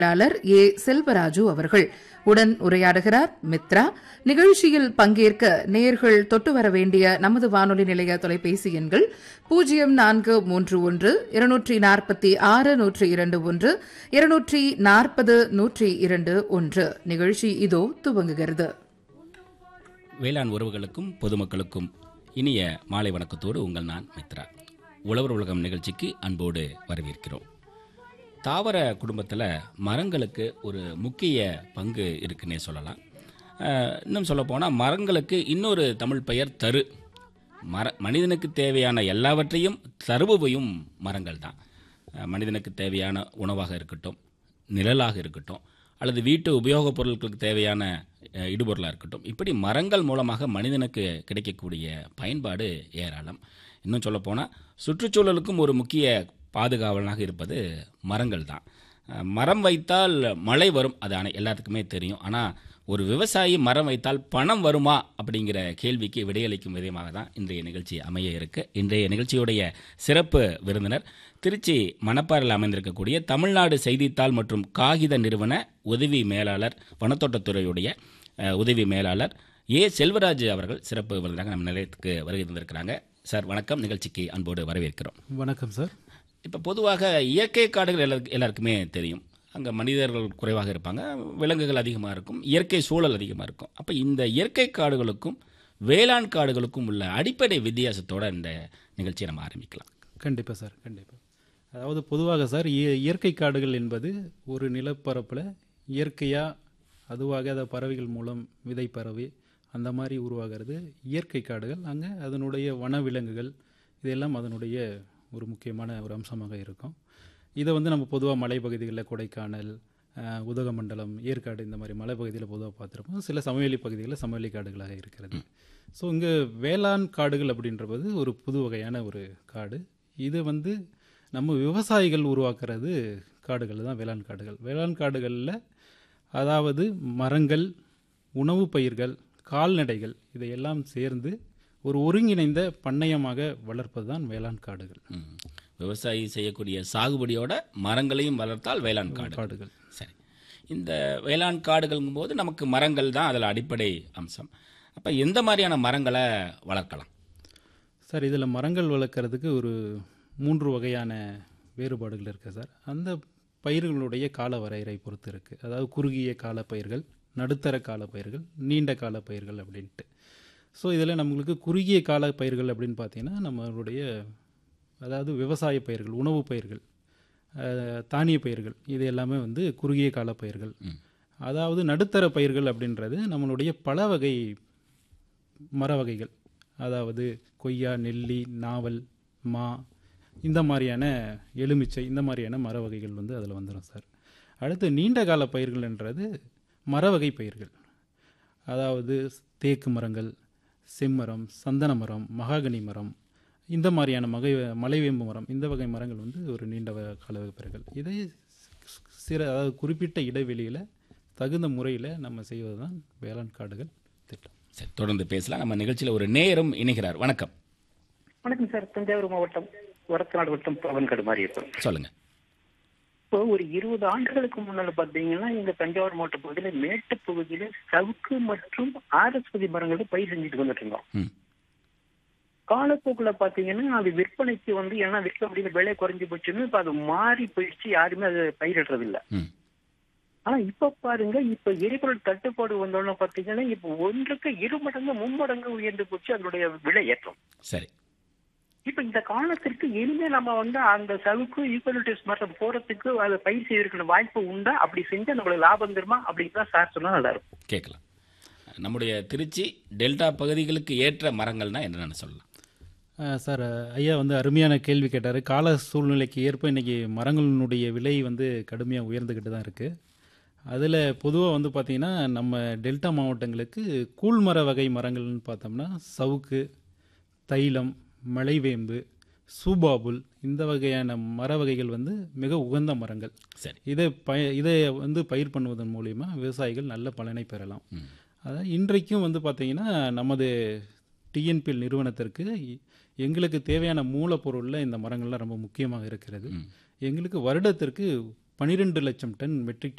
செயலாளர் ஏ செல்வராஜு அவர்கள் உடன் உரையாடுகிறார் மித்ரா நிகழ்ச்சியில் பங்கேற்க நேயர்கள் தொட்டு வர வேண்டிய நமது வானொலி நிலைய தொலைபேசி எண்கள் பூஜ்ஜியம் நான்கு மூன்று ஒன்று இருநூற்றி நாற்பத்தி ஆறு நூற்றி இரண்டு ஒன்று இருநூற்றி நாற்பது நூற்றி இரண்டு ஒன்று நிகழ்ச்சி இதோ துவங்குகிறது வேளாண் உறவுகளுக்கும் பொதுமக்களுக்கும் இனிய மாலை வணக்கத்தோடு உங்கள் நான் மித்ரா உழவர் உலகம் நிகழ்ச்சிக்கு அன்போடு வரவேற்கிறோம் தாவர குடும்பத்தில் மரங்களுக்கு ஒரு முக்கிய பங்கு இருக்குன்னே சொல்லலாம் அஹ், இன்னும் சொல்லப்போனால் மரங்களுக்கு இன்னொரு தமிழ் பெயர் தரு மர மனிதனுக்கு தேவையான எல்லாவற்றையும் தருபவையும் மரங்கள் தான் அஹ், மனிதனுக்கு தேவையான உணவாக இருக்கட்டும் நிழலாக இருக்கட்டும் அல்லது வீட்டு உபயோகப் பொருட்களுக்கு தேவையான அஹ், இடுபொருளாக இருக்கட்டும் இப்படி மரங்கள் மூலமாக மனிதனுக்கு கிடைக்கக்கூடிய பயன்பாடு ஏராளம் இன்னும் சொல்லப்போனால் சுற்றுச்சூழலுக்கும் ஒரு முக்கிய பாதுகாவலனாக இருப்பது மரங்கள் தான் அஹ், மரம் வைத்தால் மழை வரும் அது அனை- எல்லாத்துக்குமே தெரியும் ஆனால் ஒரு விவசாயி மரம் வைத்தால் பணம் வருமா அப்படிங்கிற கேள்விக்கு விடையளிக்கும் விதமாக தான் இன்றைய நிகழ்ச்சி அமைய இருக்கு இன்றைய நிகழ்ச்சியுடைய சிறப்பு விருந்தினர் திருச்சி மணப்பாறையில் அமைந்திருக்கக்கூடிய தமிழ்நாடு செய்தித்தாள் மற்றும் காகித நிறுவன உதவி மேலாளர் வனத்தோட்டத்துறையுடைய அஹ், உதவி மேலாளர் ஏ செல்வராஜ் அவர்கள் சிறப்பு விருந்தினராக நம்ம நிலையத்துக்கு வருகை தந்திருக்கிறாங்க சார் வணக்கம் நிகழ்ச்சிக்கு அன்போடு வரவேற்கிறோம் வணக்கம் சார் இப்போ பொதுவாக இயற்கை காடுகள் எல்லா எல்லாருக்குமே தெரியும் அங்கே மனிதர்கள் குறைவாக இருப்பாங்க விலங்குகள் அதிகமாக இருக்கும் இயற்கை சூழல் அதிகமாக இருக்கும் அப்போ இந்த இயற்கை காடுகளுக்கும் வேளாண் காடுகளுக்கும் உள்ள அடிப்படை வித்தியாசத்தோட இந்த நிகழ்ச்சியை நம்ம ஆரம்பிக்கலாம் கண்டிப்பாக சார் கண்டிப்பாக அதாவது பொதுவாக சார் இய- இயற்கை காடுகள் என்பது ஒரு நிலப்பரப்பில் இயற்கையாக அதுவாக அதை பறவைகள் மூலம் விதை பரவி அந்த மாதிரி உருவாகிறது இயற்கை காடுகள் அங்கே அதனுடைய வனவிலங்குகள் இதெல்லாம் அதனுடைய ஒரு முக்கியமான ஒரு அம்சமாக இருக்கும் இதை வந்து நம்ம பொதுவாக மலைப்பகுதிகளில் கொடைக்கானல் அஹ், உதகமண்டலம் ஏற்காடு இந்த மாதிரி மலைப்பகுதியில் பொதுவாக பார்த்துருப்போம் சில சமவெளி பகுதிகளில் சமவெளி காடுகளாக இருக்கிறது ஸோ இங்கே வேளாண் காடுகள் அப்படின்றது ஒரு புது வகையான ஒரு காடு இது வந்து நம்ம விவசாயிகள் உருவாக்குறது காடுகள் தான் வேளாண் காடுகள் வேளாண் காடுகளில் அதாவது மரங்கள் உணவு பயிர்கள் கால்நடைகள் இதையெல்லாம் சேர்ந்து ஒரு ஒருங்கிணைந்த பண்ணையமாக வளர்ப்பது தான் வேளாண் காடுகள் ம். விவசாயி செய்யக்கூடிய சாகுபடியோட மரங்களையும் வளர்த்தால் வேளாண் காடு காடுகள் சரி இந்த வேளாண் காடுகளுங்கும் போது நமக்கு மரங்கள் தான் அதில் அடிப்படை அம்சம் அப்போ எந்த மாதிரியான மரங்களை வளர்க்கலாம் சார் இதில் மரங்கள் வளர்க்குறதுக்கு ஒரு மூன்று வகையான வேறுபாடுகள் இருக்குது சார் அந்த பயிர்களுடைய கால வரையறை பொறுத்து இருக்குது அதாவது குறுகிய கால பயிர்கள் நடுத்தர கால பயிர்கள் நீண்ட கால பயிர்கள் அப்படின்ட்டு ஸோ இதில் நம்மளுக்கு குறுகிய கால பயிர்கள் அப்படின்னு பார்த்தீங்கன்னா நம்மளுடைய அதாவது விவசாய பயிர்கள் உணவு பயிர்கள் அஹ், தானிய பயிர்கள் இது எல்லாமே வந்து குறுகிய கால பயிர்கள் அதாவது நடுத்தர பயிர்கள் அப்படின்றது நம்மளுடைய பல வகை மர வகைகள் அதாவது கொய்யா நெல்லி நாவல் மா இந்த மாதிரியான எலுமிச்சை இந்த மாதிரியான மர வகைகள் வந்து அதில் வந்துடும் சார் அடுத்து நீண்ட கால பயிர்கள்ன்றது மர வகை பயிர்கள் அதாவது தேக்கு மரங்கள் செம்மரம் சந்தன மரம் மகாகனி மரம் இந்த மாதிரியான மகை மலைவேம்பு மரம் இந்த வகை மரங்கள் வந்து ஒரு நீண்ட வ- கால வகை பயிர்கள் இதை ஸ்- சிற அதாவது குறிப்பிட்ட இடைவெளியில் தகுந்த முறையில் நம்ம செய்வது தான் வேளாண் காடுகள் திட்டம் சரி தொடர்ந்து பேசலாம் நம்ம நிகழ்ச்சியில் ஒரு நேரம் இணைகிறார் வணக்கம் வணக்கம் சார் தஞ்சாவூர் மாவட்டம் ஒரத்தநாடு வட்டம் பவன்கடு மாதிரி இருக்கும் சொல்லுங்க இப்போ ஒரு இருபது ஆண்டுகளுக்கு முன்னால பாத்தீங்கன்னா எங்க தஞ்சாவூர் மாவட்ட பகுதியில மேட்டு பகுதியில சவுக்கு மற்றும் ஆரஸ்பதி மரங்களை பயிர் செஞ்சுட்டு வந்துட்டு இருந்தோம் ம் காலப்போக்குல பாத்தீங்கன்னா அது விற்பனைக்கு வந்து ஏன்னா விற்க முடியல விலை குறைஞ்சு போச்சுன்னு இப்ப அது மாறி போயிடுச்சு யாருமே அதை பயிரிடுறது இல்ல ம் ஆனா இப்ப பாருங்க இப்ப எரிபொருள் தட்டுப்பாடு வந்தோன்னு பாத்தீங்கன்னா இப்ப ஒன்றுக்கு இரு மடங்கு மும்மடங்கு உயர்ந்து போச்சு அதனுடைய விலை ஏற்றம் சரி இப்ப இந்த காலத்திற்கு இனிமே நம்ம வந்து அந்த சவுக்கு ஈக்குவலிட்டிஸ் மரம் போறதுக்கு அதை பயிர் செய்யறதுக்கு வாய்ப்பு உண்டா அப்படி செஞ்சா நம்மளுக்கு லாபம் தருமா அப்படின்னு தான் சார் சொன்னா நல்லா இருக்கும் கேட்கலாம் நம்முடைய திருச்சி டெல்டா பகுதிகளுக்கு ஏற்ற மரங்கள்னா என்னென்னு சொல்லலாம் ஆ, சார் ஐயா வந்து அருமையான கேள்வி கேட்டார் கால சூழ்நிலைக்கு ஏற்ப இன்றைக்கி மரங்களினுடைய விலை வந்து கடுமையாக உயர்ந்துக்கிட்டு தான் இருக்குது அதில் பொதுவாக வந்து பார்த்திங்கன்னா நம்ம டெல்டா மாவட்டங்களுக்கு கூழ்மர வகை மரங்கள்னு பார்த்தோம்னா சவுக்கு தைலம் மலைவேம்பு சூபாபுல் இந்த வகையான மர வகைகள் வந்து மிக உகந்த மரங்கள் சரி இதை ப இதை வந்து பயிர் பண்ணுவதன் மூலிமா விவசாயிகள் நல்ல பலனை பெறலாம் ம். அதாவது இன்றைக்கும் வந்து பார்த்திங்கன்னா நமது டிஎன்பிஎல் நிறுவனத்திற்கு இ- எங்களுக்கு தேவையான மூலப்பொருளில் இந்த மரங்கள்லாம் ரொம்ப முக்கியமாக இருக்கிறது ம். எங்களுக்கு வருடத்திற்கு பன்னிரெண்டு லட்சம் டன் மெட்ரிக்